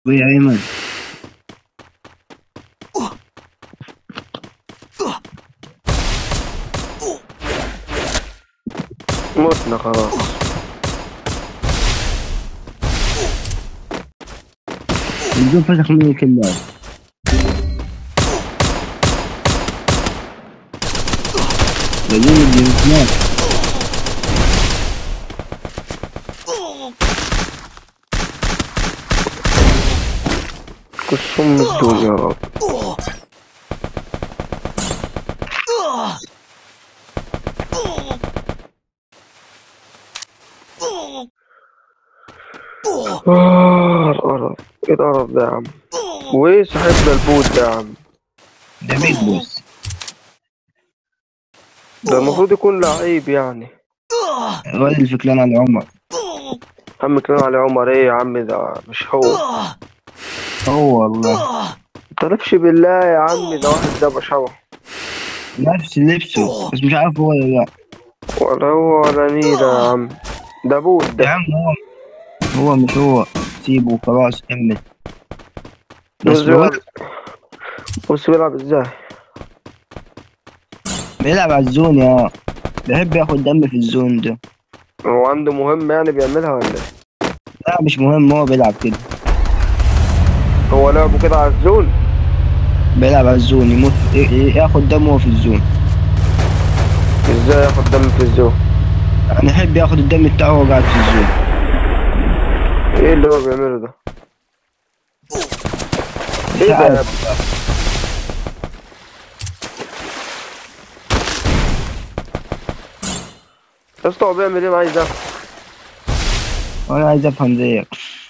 ويا ايمن متنا خلاص الجو فشخ مني كلها بجيب الجنسات كسهم الدول يا رب آه القرف ايه القرف ده يا عم وايه صاحبنا البوت ده يا عم ده بيج بوس ده المفروض يكون لعيب يعني الواد الفكران على عمر عم كلام علي عمر ايه يا عم ده مش هو هو والله انت نفسي بالله يا عم ده واحد ده بشوه نفس لبسه بس مش عارف هو ولا لا ولا هو ولا نيلة يا عم ده بوت يا ده عم هو هو مش هو سيبه خلاص كمل بس بص الواد بيلعب بص بيلعب ازاي بيلعب على الزون يا بيحب ياخد دم في الزون ده هو عنده مهمة يعني بيعملها ولا ايه لا مش مهم هو بيلعب كده هو لعبه كده على الزون بيلعب على الزون يموت ي- ي- ياخد دم وهو في الزون ازاي ياخد دم في الزون يعني يحب ياخد الدم بتاعه وهو قاعد في الزون ايه اللي هو بيعمله ده مش ايه ده يا عارف ابني يا اسطى هو بيعمل ايه معايا ده وانا عايز افهم زيك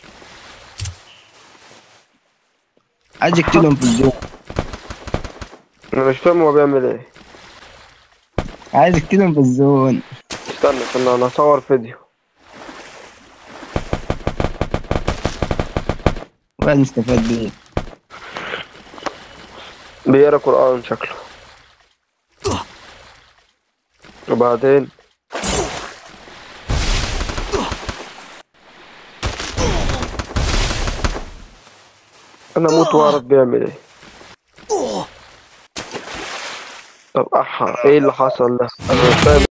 عايز اقتلهم في الزون انا مش فاهم هو بيعمل ايه عايز اقتلهم في الزون استنى استنى انا هصور فيديو وين نستفاد بيه بيقرا قرآن شكله وبعدين انا اموت واعرف بيعمل ايه طب احا ايه اللي حصل ده انا مش فاهم